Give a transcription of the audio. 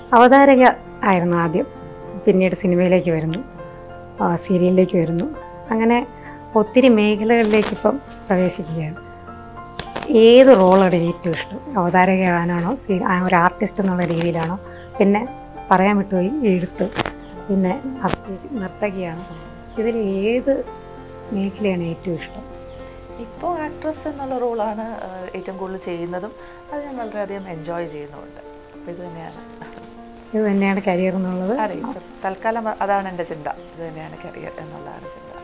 അവതാരക ആയിരുന്നു ആദ്യം പിന്നീട് സിനിമയിലേക്ക് വരുന്നു ആ, സീരിയലിലേക്ക് വരുന്നു അങ്ങനെ ഒത്തിരി മേഖലകളിലേക്ക് ഇപ്പം പ്രവേശിക്കുകയാണ് ഏത് റോളാണ് ഏറ്റവും ഇഷ്ടം അവതാരകയാകാനാണോ സീ ആ ഒരു ആർട്ടിസ്റ്റ് എന്നുള്ള രീതിയിലാണോ പിന്നെ പറയാൻ വിട്ടുപോയി എഴുത്ത് പിന്നെ നർത്ത- നർത്തകിയാണ് ഇതിൽ ഏത് മേഖലയാണ് ഏറ്റവും ഇഷ്ടം ഇപ്പോൾ ആക്ട്രസ് എന്നുള്ള റോളാണ് ഏറ്റവും കൂടുതൽ ചെയ്യുന്നതും അത് ഞാൻ വളരെയധികം എൻജോയ് ചെയ്യുന്നുമുണ്ട് അപ്പോൾ ഇത് തന്നെയാണ് ഇത് തന്നെയാണ് കരിയർ എന്നുള്ളത് അറിയാം തൽക്കാലം അതാണ് എൻ്റെ ചിന്ത ഇത് തന്നെയാണ് കരിയർ എന്നുള്ളതാണ് ചിന്ത